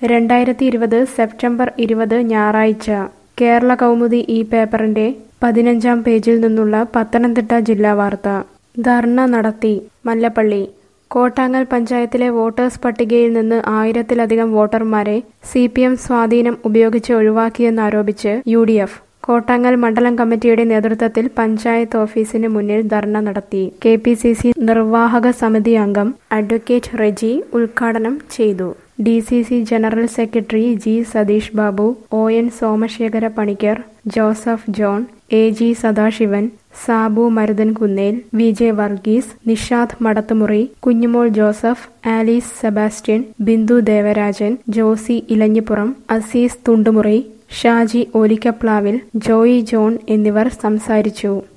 രണ്ടായിരത്തി ഇരുപത് സെപ്റ്റംബർ ഇരുപത് ഞായറാഴ്ച കേരള കൗമുദി ഈ പേപ്പറിന്റെ പതിനഞ്ചാം പേജിൽ നിന്നുള്ള പത്തനംതിട്ട ജില്ലാ വാർത്ത ധർണ നടത്തി മല്ലപ്പള്ളി കോട്ടാങ്ങൽ പഞ്ചായത്തിലെ വോട്ടേഴ്സ് പട്ടികയിൽ നിന്ന് ആയിരത്തിലധികം വോട്ടർമാരെ സി പി എം സ്വാധീനം ഉപയോഗിച്ച് ഒഴിവാക്കിയെന്നാരോപിച്ച് യു ഡി എഫ് കോട്ടാങ്ങൽ മണ്ഡലം കമ്മിറ്റിയുടെ നേതൃത്വത്തിൽ പഞ്ചായത്ത് ഓഫീസിന് മുന്നിൽ ധർണ നടത്തി കെ പി സി സി നിർവാഹക സമിതി അംഗം അഡ്വക്കേറ്റ് റെജി ഉദ്ഘാടനം ചെയ്തു D C C general secretary G Satheesh Babu O N Somashekhara Panicker Joseph John A G Sadasivan Sabu Maruthankunnel V J Varghese Nishad Madathumuri Kunjumol Joseph Alice Sebastian Bindu Devarajan Josy Elanjippuram Azeez Thundumuri Shaji Olikkaplavil Joy John എന്നിവർ സംസാരിച്ചു